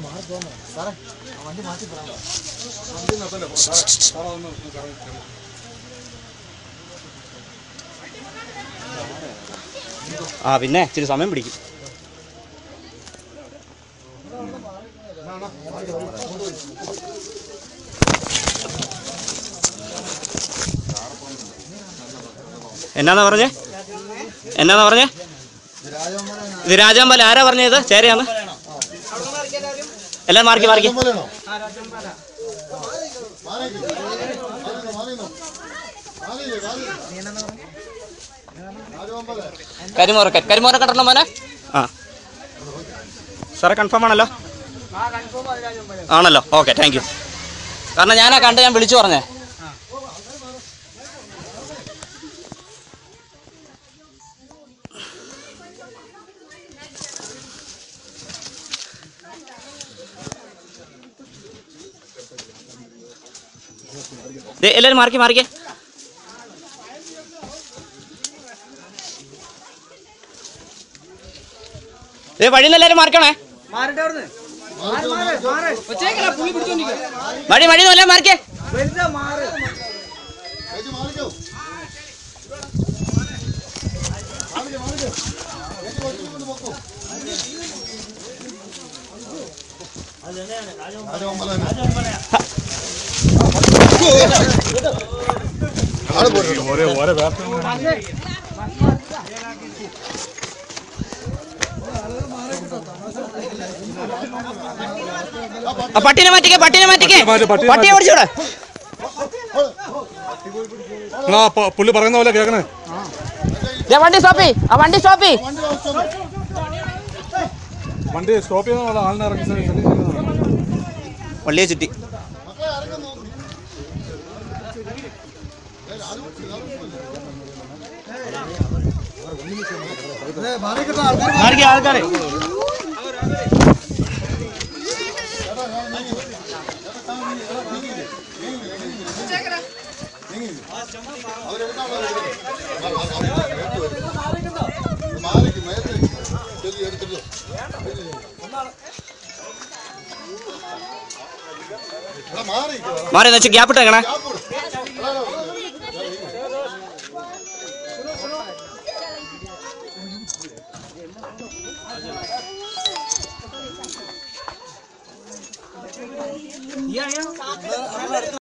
ആ പിന്നെ ഇച്ചിരി സമയം പിടിക്കും എന്നാന്നാ പറഞ്ഞേ എന്നാന്നാ പറഞ്ഞേ ഇത് രാജാമ്പല ആരാ പറഞ്ഞത് ചേരയാന്ന് എല്ലാം മാർക്കി മാർക്കി കരിമോറ കരിമോറ കട്ടണം മോനെ ആ സാറേ കൺഫേം ആണല്ലോ ആണല്ലോ ഓക്കെ താങ്ക് യു കാരണം ഞാനാ കണ്ട് ഞാൻ വിളിച്ചു പറഞ്ഞേ ദേ, എല്ലാവരും മാറിക്കേ മാറിക്കേ ഏ വഴി എല്ലാവരും മാറിക്കണേ വഴി വഴി എല്ലാം മാറിക്കേ ആ പട്ടിനെ മാറ്റിക്കേ പട്ടിനെ മാറ്റിക്കേ മാറ്റ്, പട്ടിനെ പട്ടിയെ ഓടിച്ചോടെ ആ പ- പുള്ളി പറയുന്ന പോലെ കേൾക്കണേ ദേ, വണ്ടി സ്റ്റോപ്പി ആ വണ്ടി സ്റ്റോപ്പി വണ്ടി സ്റ്റോപ്പ് ചെയ്യുന്ന ആളിനെ ഇറങ്ങി സെറ്റ് ചെയ്യുന്നതാണ്. വള്ളിയെ ചുറ്റി മാറിക്കേ ആൾക്കാരെ മാറി വെച്ച് ഗ്യാപ്പ് ഇട്ടേക്കണേ